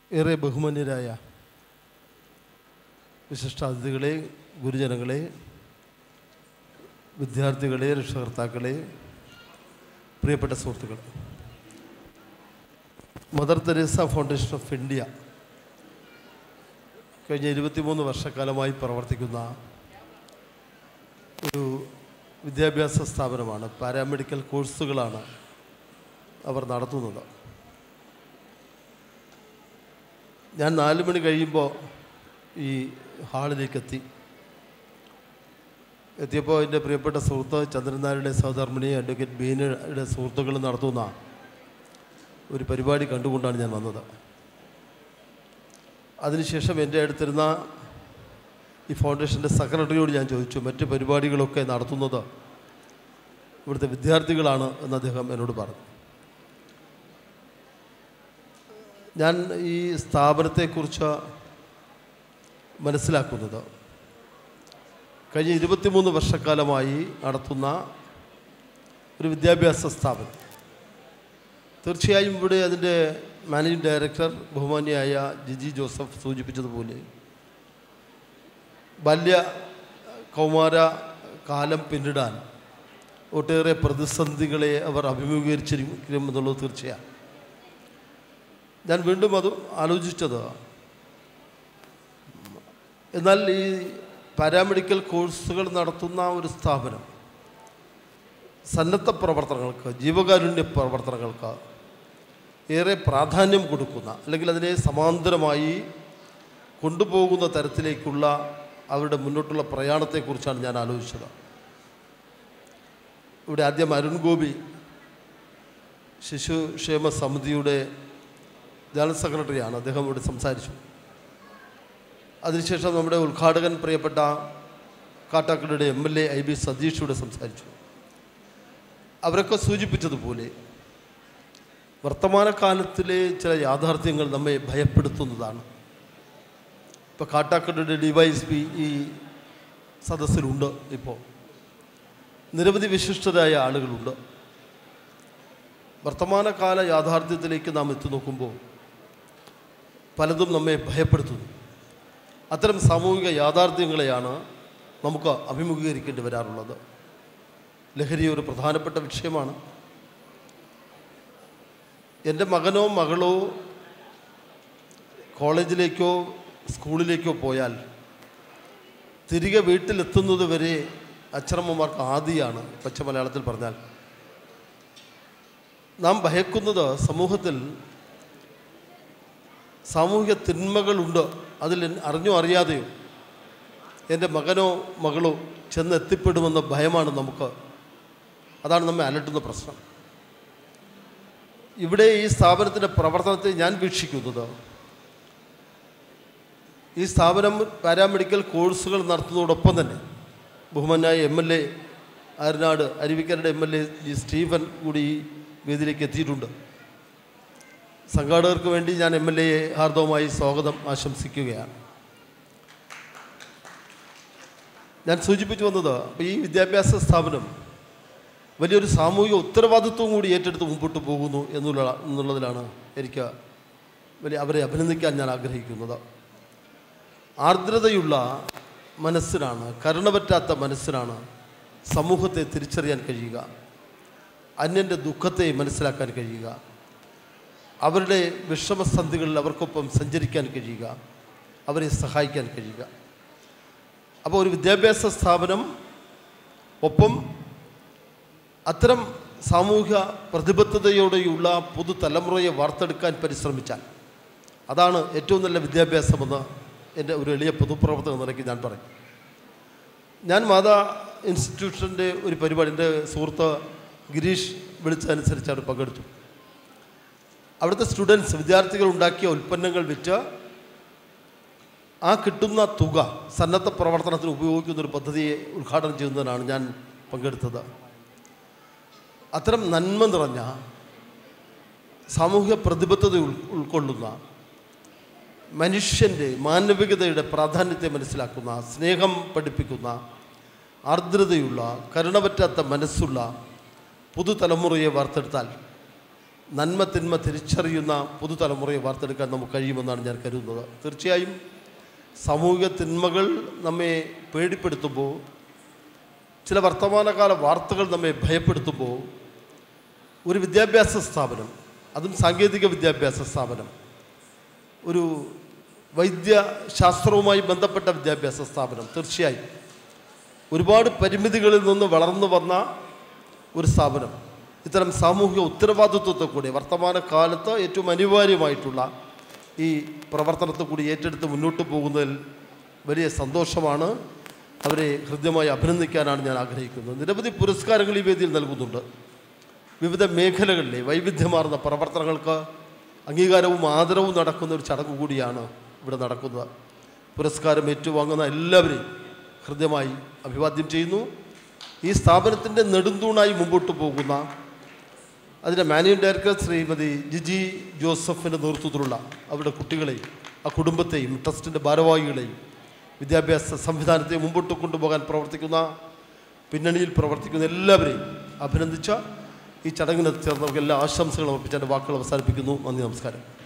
ഏറെ ബഹുമാന്യരായ വിശിഷ്ടാതിഥികളെ ഗുരുജനങ്ങളെ വിദ്യാർത്ഥികളെ രക്ഷകർത്താക്കളെ പ്രിയപ്പെട്ട സുഹൃത്തുക്കൾ mother Teresa foundation of India കഴിഞ്ഞ ഇരുപത്തിമൂന്ന് വർഷക്കാലമായി പ്രവർത്തിക്കുന്ന ഒരു വിദ്യാഭ്യാസ സ്ഥാപനമാണ് പാരാമെഡിക്കൽ കോഴ്സുകളാണ് അവർ നടത്തുന്നത് ഞാൻ നാല് മണി കഴിയുമ്പോൾ ഈ ഹാളിലേക്ക് എത്തി എത്തിയപ്പോൾ എൻ്റെ പ്രിയപ്പെട്ട സുഹൃത്ത് ചന്ദ്രനാരുടെ സഹധർമ്മിണി അഡ്വക്കേറ്റ് ബീനയുടെ സുഹൃത്തുക്കൾ നടത്തുന്ന ഒരു പരിപാടി കണ്ടുകൊണ്ടാണ് ഞാൻ വന്നത് അതിനുശേഷം എൻ്റെ അടുത്തിരുന്ന ഈ ഫൗണ്ടേഷൻ്റെ സെക്രട്ടറിയോട് ഞാൻ ചോദിച്ചു മറ്റ് പരിപാടികളൊക്കെ നടത്തുന്നത് ഇവിടുത്തെ വിദ്യാർത്ഥികളാണ് എന്ന് അദ്ദേഹം എന്നോട് പറഞ്ഞു ഞാൻ ഈ സ്ഥാപനത്തെക്കുറിച്ച് മനസ്സിലാക്കുന്നത് കഴിഞ്ഞ ഇരുപത്തിമൂന്ന് വർഷക്കാലമായി നടത്തുന്ന ഒരു വിദ്യാഭ്യാസ സ്ഥാപനം തീർച്ചയായും ഇവിടെ അതിൻ്റെ മാനേജിംഗ് ഡയറക്ടർ ബഹുമാന്യായ ജിജി ജോസഫ് സൂചിപ്പിച്ചതുപോലെ ബാല്യ കൗമാര കാലം പിന്നിടാൻ ഒട്ടേറെ പ്രതിസന്ധികളെ അവർ അഭിമുഖീകരിച്ചിരിക്കും എന്നുള്ളത് തീർച്ചയാണ് ഞാൻ വീണ്ടും അത് ആലോചിച്ചത് എന്നാൽ ഈ പാരാമെഡിക്കൽ കോഴ്സുകൾ നടത്തുന്ന ഒരു സ്ഥാപനം സന്നദ്ധ പ്രവർത്തനങ്ങൾക്ക് ജീവകാരുണ്യ പ്രവർത്തനങ്ങൾക്ക് ഏറെ പ്രാധാന്യം കൊടുക്കുന്ന അല്ലെങ്കിൽ അതിനെ സമാന്തരമായി കൊണ്ടുപോകുന്ന തരത്തിലേക്കുള്ള അവരുടെ മുന്നോട്ടുള്ള പ്രയാണത്തെക്കുറിച്ചാണ് ഞാൻ ആലോചിച്ചത് ഇവിടെ ആദ്യം അരുൺ ഗോപി ശിശുക്ഷേമ സമിതിയുടെ ജനറൽ സെക്രട്ടറിയാണ് അദ്ദേഹം ഇവിടെ സംസാരിച്ചു അതിനുശേഷം നമ്മുടെ ഉദ്ഘാടകൻ പ്രിയപ്പെട്ട കാട്ടാക്കടയുടെ M L A I B Satheesh ഇവിടെ സംസാരിച്ചു അവരൊക്കെ സൂചിപ്പിച്ചതുപോലെ വർത്തമാനകാലത്തിലെ ചില യാഥാർത്ഥ്യങ്ങൾ നമ്മെ ഭയപ്പെടുത്തുന്നതാണ് ഇപ്പോൾ കാട്ടാക്കടയുടെ ഡിവൈസ് പി ഈ സദസ്സിലുണ്ട് ഇപ്പോൾ നിരവധി വിശിഷ്ടരായ ആളുകളുണ്ട് വർത്തമാനകാല യാഥാർത്ഥ്യത്തിലേക്ക് നാം എത്തി നോക്കുമ്പോൾ പലതും നമ്മെ ഭയപ്പെടുത്തുന്നു അത്തരം സാമൂഹിക യാഥാർത്ഥ്യങ്ങളെയാണ് നമുക്ക് അഭിമുഖീകരിക്കേണ്ടി വരാറുള്ളത് ലഹരി ഒരു പ്രധാനപ്പെട്ട വിഷയമാണ് എൻ്റെ മകനോ മകളോ കോളേജിലേക്കോ സ്കൂളിലേക്കോ പോയാൽ തിരികെ വീട്ടിലെത്തുന്നത് വരെ അച്ഛനമ്മമാർക്ക് ആദിയാണ് പച്ച മലയാളത്തിൽ പറഞ്ഞാൽ നാം ഭയക്കുന്നത് സമൂഹത്തിൽ സാമൂഹിക തിന്മകളുണ്ട് അതിൽ അറിഞ്ഞോ അറിയാതെയോ എൻ്റെ മകനോ മകളോ ചെന്നെത്തിപ്പെടുമെന്ന ഭയമാണ് നമുക്ക് അതാണ് നമ്മെ അലട്ടുന്ന പ്രശ്നം ഇവിടെ ഈ സ്ഥാപനത്തിൻ്റെ പ്രവർത്തനത്തെ ഞാൻ വീക്ഷിക്കുന്നത് ഈ സ്ഥാപനം പാരാമെഡിക്കൽ കോഴ്സുകൾ നടത്തുന്നതോടൊപ്പം തന്നെ ബഹുമാനായ എം എൽ എ ആരനാട് അരുവിക്കരയുടെ M L A G Stephen കൂടി ഈ വേദിയിലേക്ക് എത്തിയിട്ടുണ്ട് സംഘാടകർക്ക് വേണ്ടി ഞാൻ എം എൽ എയെ ഹാർദവമായി സ്വാഗതം ആശംസിക്കുകയാണ് ഞാൻ സൂചിപ്പിച്ചു വന്നത് അപ്പോൾ ഈ വിദ്യാഭ്യാസ സ്ഥാപനം വലിയൊരു സാമൂഹിക ഉത്തരവാദിത്വം കൂടി ഏറ്റെടുത്ത് മുമ്പോട്ട് പോകുന്നു എന്നുള്ള എന്നുള്ളതിലാണ് എനിക്ക് വലിയ അവരെ അഭിനന്ദിക്കാൻ ഞാൻ ആഗ്രഹിക്കുന്നത് ആർദ്രതയുള്ള മനസ്സിനാണ് കരുണ പറ്റാത്ത മനസ്സിനാണ് സമൂഹത്തെ തിരിച്ചറിയാൻ കഴിയുക അന്യൻ്റെ ദുഃഖത്തെ മനസ്സിലാക്കാൻ കഴിയുക അവരുടെ വിഷമസന്ധികളിൽ അവർക്കൊപ്പം സഞ്ചരിക്കാൻ കഴിയുക അവരെ സഹായിക്കാൻ കഴിയുക അപ്പോൾ ഒരു വിദ്യാഭ്യാസ സ്ഥാപനം ഒപ്പം അത്തരം സാമൂഹ്യ പ്രതിബദ്ധതയോടെയുള്ള പുതുതലമുറയെ വാർത്തെടുക്കാൻ പരിശ്രമിച്ചാൽ അതാണ് ഏറ്റവും നല്ല വിദ്യാഭ്യാസമെന്ന് എൻ്റെ ഒരു എളിയ പൊതുപ്രവർത്തക നിലയ്ക്ക് ഞാൻ പറയും ഞാൻ മാതാ ഇൻസ്റ്റിറ്റ്യൂഷൻ്റെ ഒരു പരിപാടി എൻ്റെ സുഹൃത്ത് ഗിരീഷ് വിളിച്ചതനുസരിച്ചാണ് പങ്കെടുത്തു അവിടുത്തെ സ്റ്റുഡൻസ് വിദ്യാർത്ഥികൾ ഉണ്ടാക്കിയ ഉൽപ്പന്നങ്ങൾ വിറ്റ് ആ കിട്ടുന്ന തുക സന്നദ്ധ പ്രവർത്തനത്തിന് ഉപയോഗിക്കുന്ന ഒരു പദ്ധതിയെ ഉദ്ഘാടനം ചെയ്യുന്നതിനാണ് ഞാൻ പങ്കെടുത്തത് അത്തരം നന്മ നിറഞ്ഞ സാമൂഹ്യ പ്രതിബദ്ധത ഉൾ ഉൾക്കൊള്ളുന്ന മനുഷ്യൻ്റെ മാനവികതയുടെ പ്രാധാന്യത്തെ മനസ്സിലാക്കുന്ന സ്നേഹം പഠിപ്പിക്കുന്ന ആർദ്രതയുള്ള കരുണ പറ്റാത്ത മനസ്സുള്ള പുതുതലമുറയെ വാർത്തെടുത്താൽ നന്മ തിന്മ തിരിച്ചറിയുന്ന പുതുതലമുറയെ വാർത്തെടുക്കാൻ നമുക്ക് കഴിയുമെന്നാണ് ഞാൻ കരുതുന്നത് തീർച്ചയായും സാമൂഹിക തിന്മകൾ നമ്മെ പേടിപ്പെടുത്തുമ്പോൾ ചില വർത്തമാനകാല വാർത്തകൾ നമ്മെ ഭയപ്പെടുത്തുമ്പോൾ ഒരു വിദ്യാഭ്യാസ സ്ഥാപനം അതും സാങ്കേതിക വിദ്യാഭ്യാസ സ്ഥാപനം ഒരു വൈദ്യശാസ്ത്രവുമായി ബന്ധപ്പെട്ട വിദ്യാഭ്യാസ സ്ഥാപനം തീർച്ചയായും ഒരുപാട് പരിമിതികളിൽ നിന്ന് വളർന്നു വന്ന ഒരു സ്ഥാപനം ഇത്തരം സാമൂഹിക ഉത്തരവാദിത്വത്തെ കൂടി വർത്തമാന കാലത്ത് ഏറ്റവും അനിവാര്യമായിട്ടുള്ള ഈ പ്രവർത്തനത്തെ കൂടി ഏറ്റെടുത്ത് മുന്നോട്ട് പോകുന്നതിൽ വലിയ സന്തോഷമാണ് അവരെ ഹൃദ്യമായി അഭിനന്ദിക്കാനാണ് ഞാൻ ആഗ്രഹിക്കുന്നത് നിരവധി പുരസ്കാരങ്ങൾ ഈ വേദിയിൽ നൽകുന്നുണ്ട് വിവിധ മേഖലകളിലെ വൈവിധ്യമാർന്ന പ്രവർത്തനങ്ങൾക്ക് അംഗീകാരവും ആദരവും നടക്കുന്ന ഒരു ചടങ്ങ് കൂടിയാണ് ഇവിടെ നടക്കുന്നത് പുരസ്കാരം ഏറ്റുവാങ്ങുന്ന എല്ലാവരെയും ഹൃദ്യമായി അഭിവാദ്യം ചെയ്യുന്നു ഈ സ്ഥാപനത്തിൻ്റെ നെടുന്തൂണായി മുമ്പോട്ട് പോകുന്ന അതിൻ്റെ മാനേജിംഗ് ഡയറക്ടർ ശ്രീമതി ജിജി ജോസഫിൻ്റെ നേതൃത്വത്തിലുള്ള അവരുടെ കുട്ടികളെയും ആ കുടുംബത്തെയും ട്രസ്റ്റിൻ്റെ ഭാരവാഹികളെയും വിദ്യാഭ്യാസ സംവിധാനത്തെ മുമ്പോട്ട് കൊണ്ടുപോകാൻ പ്രവർത്തിക്കുന്ന പിന്നണിയിൽ പ്രവർത്തിക്കുന്ന എല്ലാവരെയും അഭിനന്ദിച്ച ഈ ചടങ്ങിന് ചേർന്നവർക്ക് എല്ലാ ആശംസകളും അർപ്പിച്ച് എൻ്റെ വാക്കുകൾ അവസാനിപ്പിക്കുന്നു നന്ദി നമസ്കാരം